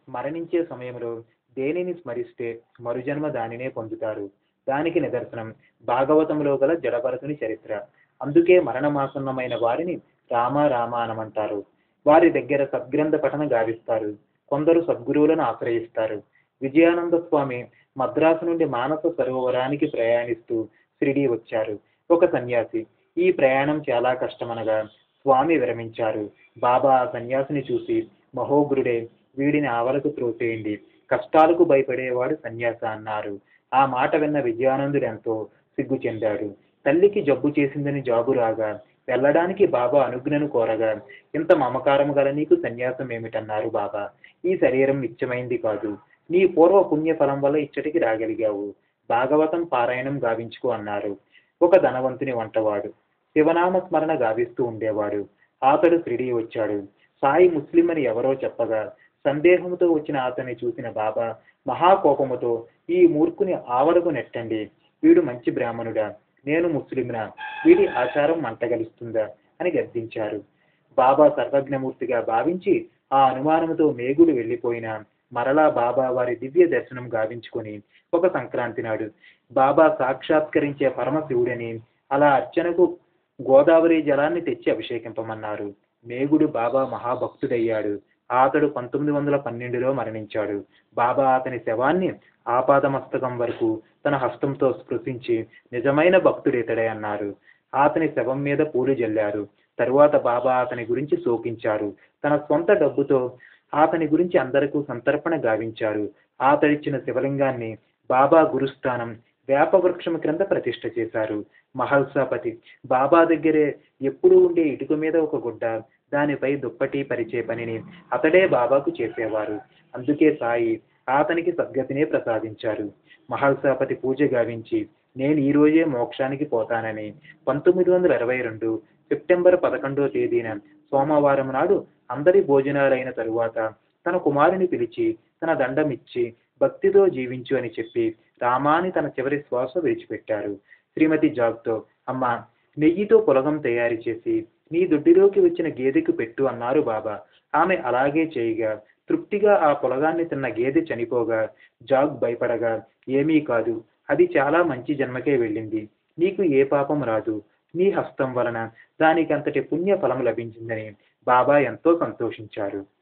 మరణించే సమయంలో దేనిని స్మరిస్తే మరుజన్మ దానినే పొందుతారు దానికి నిదర్శనం భాగవతంలో గల జడభరతుని చరిత్ర అందుకే మరణమాసన్నమైన వారిని రామ రామ అనమంటారు వారి దగ్గర సద్గ్రంథ పఠన గావిస్తారు కొందరు సద్గురువులను ఆశ్రయిస్తారు విజయానంద స్వామి మద్రాసు నుండి మానస సరోవరానికి ప్రయాణిస్తూ షిరిడి వచ్చారు ఒక సన్యాసి ఈ ప్రయాణం చాలా కష్టమనగా స్వామి విరమించారు బాబా ఆ సన్యాసిని చూసి మహోగ్రుడే వీడిని ఆవలకు త్రోసేయండి కష్టాలకు భయపడేవాడు సన్యాస అన్నారు ఆ మాట విన్న విజయానందుడు ఎంతో సిగ్గు చెందాడు తల్లికి జబ్బు చేసిందని జాబు రాగా వెళ్ళడానికి బాబా అనుజ్ఞను కోరగా ఇంత మమకారం గల నీకు సన్యాసం ఏమిటన్నారు బాబా ఈ శరీరం నిత్యమైంది కాదు నీ పూర్వ పుణ్య ఫలం వల్ల ఇచ్చటికి రాగలిగావు భాగవతం పారాయణం గావించుకో అన్నారు ఒక ధనవంతుని వంటవాడు శివనామ స్మరణ గావిస్తూ ఉండేవాడు అతడు షిరిడి వచ్చాడు సాయి ముస్లిం అని ఎవరో చెప్పగా సందేహంతో వచ్చిన అతన్ని చూసిన బాబా మహాకోపముతో ఈ మూర్ఖుని ఆవరకు నెట్టండి వీడు మంచి బ్రాహ్మణుడా నేను ముస్లింనా వీడి ఆచారం మంటగలుస్తుందా అని గద్దించారు బాబా సర్వజ్ఞమూర్తిగా భావించి ఆ అనుమానంతో మేగులు వెళ్ళిపోయిన మరలా బాబా వారి దివ్య దర్శనం గావించుకొని ఒక సంక్రాంతి నాడు బాబా సాక్షాత్కరించే పరమశివుడని అలా అర్చనకు గోదావరి జలాన్ని తెచ్చి అభిషేకింపమన్నారు మేగుడు బాబా మహాభక్తుడయ్యాడు అతడు పంతొమ్మిది వందల పన్నెండులో మరణించాడు బాబా అతని శవాన్ని ఆపాదమస్తకం వరకు తన హస్తంతో స్పృశించి నిజమైన భక్తుడితడే అన్నారు అతని శవం మీద పూలు జల్లారు తరువాత బాబా అతని గురించి శోకించారు తన సొంత డబ్బుతో అతని గురించి అందరికీ సంతర్పణ గావించారు అతడిచ్చిన శివలింగాన్ని బాబా గురుస్థానం వేప వృక్షం క్రింద ప్రతిష్ఠ చేశారు మహల్సాపతి బాబా దగ్గరే ఎప్పుడూ ఉండే ఇటుక మీద ఒక గుడ్డ దానిపై దుప్పటి పరిచే పనిని అతడే బాబాకు చేసేవారు అందుకే సాయి అతనికి సద్గతినే ప్రసాదించారు మహల్సాపతి పూజ గావించి నేను ఈ రోజే మోక్షానికి పోతానని పంతొమ్మిది వందల ఇరవై రెండు సెప్టెంబర్ పదకొండో తేదీన సోమవారం నాడు అందరి భోజనాలైన తరువాత తన కుమారుని పిలిచి తన దండమిచ్చి భక్తితో జీవించు అని చెప్పి రామాని తన చివరి శ్వాస విడిచిపెట్టారు శ్రీమతి జాగ్తో అమ్మ నెయ్యితో పొలగం తయారు చేసి నీ దొడ్డిలోకి వచ్చిన గేదెకు పెట్టు అన్నారు బాబా ఆమె అలాగే చేయగా తృప్తిగా ఆ పొలగాన్ని తిన్న గేదె చనిపోగా జాగ్ భయపడగా ఏమీ కాదు అది చాలా మంచి జన్మకే వెళ్ళింది నీకు ఏ పాపం రాదు నీ హస్తం వలన దానికంతటి పుణ్య ఫలం లభించిందని బాబా ఎంతో సంతోషించారు